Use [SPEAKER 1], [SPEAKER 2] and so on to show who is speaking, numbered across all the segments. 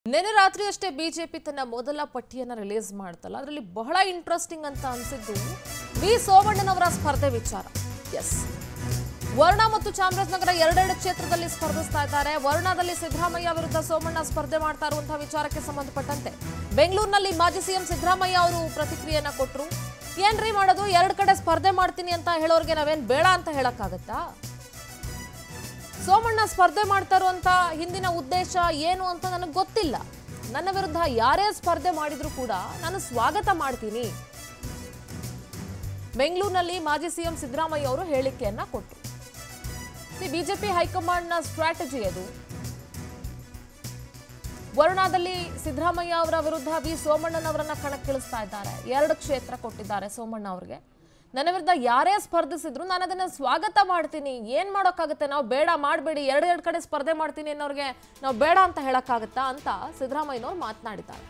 [SPEAKER 1] ನಿನ್ನೆ ರಾತ್ರಿ ಅಷ್ಟೇ ಬಿಜೆಪಿ ತನ್ನ ಮೊದಲ ಪಟ್ಟಿಯನ್ನ ರಿಲೀಸ್ ಮಾಡ್ತಲ್ಲ ಅದರಲ್ಲಿ ಬಹಳ ಇಂಟ್ರೆಸ್ಟಿಂಗ್ ಅಂತ ಅನ್ಸಿದ್ದು ವಿ ಸೋಮಣ್ಣನವರ ಸ್ಪರ್ಧೆ ವಿಚಾರ ಎಸ್ ವರ್ಣ ಮತ್ತು ಚಾಮರಾಜನಗರ ಎರಡೆರಡು ಕ್ಷೇತ್ರದಲ್ಲಿ ಸ್ಪರ್ಧಿಸ್ತಾ ಇದ್ದಾರೆ ವರ್ಣದಲ್ಲಿ ಸಿದ್ದರಾಮಯ್ಯ ವಿರುದ್ಧ ಸೋಮಣ್ಣ ಸ್ಪರ್ಧೆ ಮಾಡ್ತಾ ಇರುವಂತಹ ವಿಚಾರಕ್ಕೆ ಸಂಬಂಧಪಟ್ಟಂತೆ ಬೆಂಗಳೂರಿನಲ್ಲಿ ಮಾಜಿ ಸಿಎಂ ಸಿದ್ದರಾಮಯ್ಯ ಅವರು ಪ್ರತಿಕ್ರಿಯೆಯನ್ನ ಕೊಟ್ಟರು ಏನ್ರಿ ಮಾಡೋದು ಎರಡ್ ಕಡೆ ಸ್ಪರ್ಧೆ ಮಾಡ್ತೀನಿ ಅಂತ ಹೇಳೋರ್ಗೆ ನಾವೇನ್ ಬೇಡ ಅಂತ ಹೇಳಕ್ಕಾಗತ್ತಾ ಸೋಮಣ್ಣ ಸ್ಪರ್ಧೆ ಮಾಡ್ತಾ ಇರುವಂತ ಹಿಂದಿನ ಉದ್ದೇಶ ಏನು ಅಂತ ನನಗೆ ಗೊತ್ತಿಲ್ಲ ನನ್ನ ವಿರುದ್ಧ ಯಾರೇ ಸ್ಪರ್ಧೆ ಮಾಡಿದ್ರು ಕೂಡ ನಾನು ಸ್ವಾಗತ ಮಾಡ್ತೀನಿ ಬೆಂಗಳೂರಿನಲ್ಲಿ ಮಾಜಿ ಸಿಎಂ ಸಿದ್ದರಾಮಯ್ಯ ಅವರು ಹೇಳಿಕೆಯನ್ನ ಕೊಟ್ಟರು ಬಿಜೆಪಿ ಹೈಕಮಾಂಡ್ನ ಸ್ಟ್ರಾಟಜಿ ಅದು ವರುಣಾದಲ್ಲಿ ಸಿದ್ದರಾಮಯ್ಯ ಅವರ ವಿರುದ್ಧ ವಿ ಸೋಮಣ್ಣನವರನ್ನ ಕಣಕ್ಕಿಳಿಸ್ತಾ ಇದ್ದಾರೆ ಎರಡು ಕ್ಷೇತ್ರ ಕೊಟ್ಟಿದ್ದಾರೆ ಸೋಮಣ್ಣ ಅವರಿಗೆ ನನ್ನ ವಿರುದ್ಧ ಯಾರೇ ಸ್ಪರ್ಧಿಸಿದ್ರು ನಾನು ಅದನ್ನ ಸ್ವಾಗತ ಮಾಡ್ತೀನಿ ಏನ್ ಮಾಡೋಕ್ಕಾಗುತ್ತೆ ನಾವು ಬೇಡ ಮಾಡಬೇಡಿ ಎರಡು ಎರಡು ಕಡೆ ಸ್ಪರ್ಧೆ ಮಾಡ್ತೀನಿ ಅನ್ನೋರಿಗೆ ನಾವು ಬೇಡ ಅಂತ ಹೇಳಕ್ಕಾಗತ್ತಾ ಅಂತ ಸಿದ್ದರಾಮಯ್ಯನವ್ರು ಮಾತನಾಡಿದ್ದಾರೆ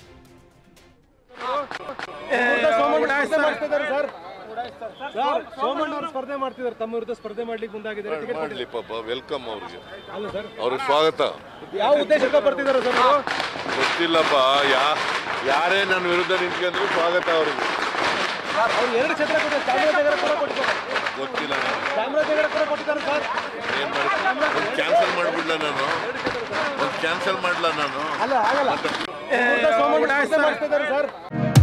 [SPEAKER 2] ಸೋಮಣ್ಣ ಸ್ಪರ್ಧೆ ಮಾಡ್ತಿದ್ದಾರೆ ಸರ್ ಸರ್ ಸೋಮಣ್ಣ ಅವರು ಸ್ಪರ್ಧೆ ಮಾಡ್ತಿದ್ದಾರೆ ತಮ್ಮ ವಿರುದ್ಧ ಸ್ಪರ್ಧೆ ಮಾಡ್ಲಿಕ್ಕೆ ಮುಂದಾಗಿದ್ದಾರೆ ಟಿಕೆಟ್
[SPEAKER 3] ಮಾಡ್ಲಿ ಪಾಪ ವೆಲ್ಕಮ್ ಅವ್ರಿಗೆ
[SPEAKER 2] ಅಲ್ಲ ಸರ್
[SPEAKER 3] ಅವ್ರಿಗೆ ಸ್ವಾಗತ
[SPEAKER 2] ಯಾವ ಉದ್ದೇಶಕ್ಕೆ ಬರ್ತಿದ್ದಾರೆ ಸರ್ ಅವರು
[SPEAKER 3] ಗೊತ್ತಿಲ್ಲಪ್ಪ ಯಾ ಯಾರೇ ನನ್ನ ವಿರುದ್ಧ ನಿಂತ್ಕೊಂಡ್ರು ಸ್ವಾಗತ ಅವ್ರಿಗೆ
[SPEAKER 2] ಅವ್ರು ಎರಡು ಕ್ಷೇತ್ರ ಕೊಟ್ಟಿದ್ದಾರೆ ಚಾಮರಾಜನಗರ ಕೂಡ ಕೊಟ್ಟಿದ್ದಾರೆ
[SPEAKER 3] ಗೊತ್ತಿಲ್ಲ ನನಗೆ
[SPEAKER 2] ಚಾಮರಾಜನಗರ ಕೂಡ ಕೊಟ್ಟಿದ್ದಾರೆ ಸರ್
[SPEAKER 3] ಏನ್ ಮಾಡಿ ಒಂದು ಕ್ಯಾನ್ಸಲ್ ಮಾಡ್ಬಿಡ್ಲ ನಾನು ಒಂದು ಕ್ಯಾನ್ಸಲ್ ಮಾಡ್ಲಾ ನಾನು
[SPEAKER 2] ಅಲ್ಲ ಆಗಲ್ಲ ಸೋಮಣ್ಣ ಸ್ಪರ್ಧೆ ಮಾಡ್ತಿದ್ದಾರೆ ಸರ್